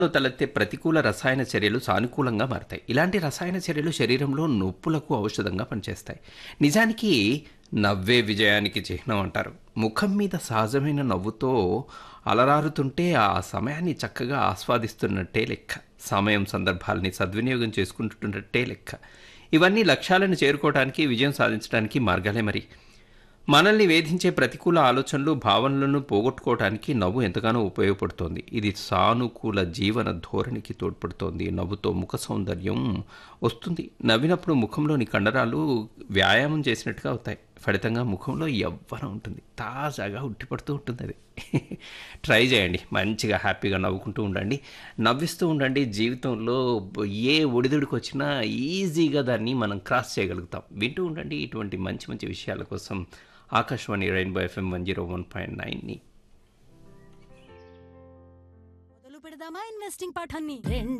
తలెత్తే ప్రతికూల రసాయన చర్యలు సానుకూలంగా మారతాయి ఇలాంటి రసాయన చర్యలు శరీరంలో నొప్పులకు ఔషధంగా పనిచేస్తాయి నిజానికి నవ్వే విజయానికి చిహ్నం అంటారు ముఖం మీద సహజమైన నవ్వుతో అలరారుతుంటే ఆ సమయాన్ని చక్కగా ఆస్వాదిస్తున్నట్టే లెక్క సమయం సందర్భాలని సద్వినియోగం చేసుకుంటున్నట్టే లెక్క ఇవన్నీ లక్ష్యాలను చేరుకోవడానికి విజయం సాధించడానికి మార్గాలే మరి మనల్ని వేధించే ప్రతికూల ఆలోచనలు భావనలను పోగొట్టుకోవడానికి నవ్వు ఎంతగానో ఉపయోగపడుతోంది ఇది సానుకూల జీవన ధోరణికి తోడ్పడుతోంది నవ్వుతో ముఖ సౌందర్యం వస్తుంది నవ్వినప్పుడు ముఖంలోని కండరాలు వ్యాయామం చేసినట్టుగా అవుతాయి ఫలితంగా ముఖంలో యవ్వనం ఉంటుంది తాజాగా ఉట్టిపడుతూ ఉంటుంది అది ట్రై చేయండి మంచిగా హ్యాపీగా నవ్వుకుంటూ ఉండండి నవ్విస్తూ ఉండండి జీవితంలో ఏ ఒడిదుడికి వచ్చినా ఈజీగా దాన్ని మనం క్రాస్ చేయగలుగుతాం వింటూ ఉండండి ఇటువంటి మంచి మంచి విషయాల కోసం Akashvani rainbow FM one zero one point నైన్ని మొదలు పెడదామా ఇన్వెస్టింగ్ పాఠాన్ని రెండు